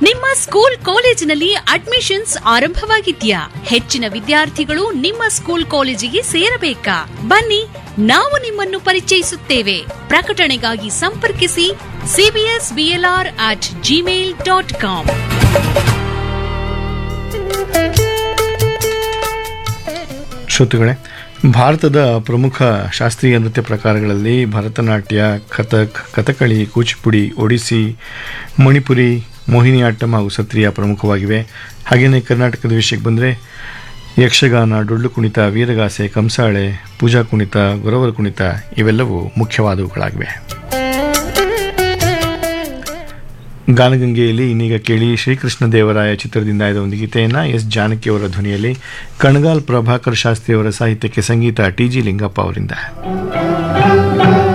ನಿಮ್ಮ ಸ್ಕೂಲ್ ಕಾಲೇಜಿನಲ್ಲಿ ಅಡ್ಮಿಷನ್ಸ್ ಆರಂಭವಾಗಿದ್ಯಾ ಹೆಚ್ಚಿನ ವಿದ್ಯಾರ್ಥಿಗಳು ನಿಮ್ಮ ಸ್ಕೂಲ್ ಕಾಲೇಜಿಗೆ ಸೇರಬೇಕಾ ಬನ್ನಿ ನಾವು ನಿಮ್ಮನ್ನು ಪರಿಚಯಿಸುತ್ತೇವೆ ಪ್ರಕಟಣೆಗಾಗಿ ಸಂಪರ್ಕಿಸಿ CBS BLR at Gmail dot com ಶ್ರೋತೃಗಳೇ ಭಾರತದ ಪ್ರಮುಖ ಶಾಸ್ತ್ರೀಯ ನೃತ್ಯ ಪ್ರಕಾರಗಳಲ್ಲಿ ಭರತನಾಟ್ಯ ಕಥಕ್ ಕಥಕಳಿ ಕೂಚಿಪುಡಿ ಒಡಿಸ್ಸಿ ಮಣಿಪುರಿ ಮೋಹಿನಿಯಾಟ್ಟಂ ಹಾಗೂ ಸತ್ರಿಯ ಪ್ರಮುಖವಾಗಿವೆ ಹಾಗೆಯೇ ಕರ್ನಾಟಕದ ವಿಷಯಕ್ಕೆ ಬಂದರೆ ಯಕ್ಷಗಾನ ಡೊಳ್ಳು ಕುಣಿತ ವೀರಗಾಸೆ ಕಂಸಾಳೆ ಪೂಜಾ ಕುಣಿತ ಗೊರವರ ಕುಣಿತ ಇವೆಲ್ಲವೂ ಮುಖ್ಯವಾದವುಗಳಾಗಿವೆ ಗಾನಗಂಗೆಯಲ್ಲಿ ಇನ್ನೀಗ ಕೇಳಿ ಶ್ರೀಕೃಷ್ಣ ದೇವರಾಯ ಚಿತ್ರದಿಂದ ಆಯ್ದ ಒಂದು ಗೀತೆಯನ್ನು ಎಸ್ ಜಾನಕಿಯವರ ಧ್ವನಿಯಲ್ಲಿ ಕಣಗಾಲ್ ಪ್ರಭಾಕರ್ ಶಾಸ್ತ್ರಿ ಅವರ ಸಾಹಿತ್ಯಕ್ಕೆ ಸಂಗೀತ ಟಿ ಜಿ ಲಿಂಗಪ್ಪ ಅವರಿಂದ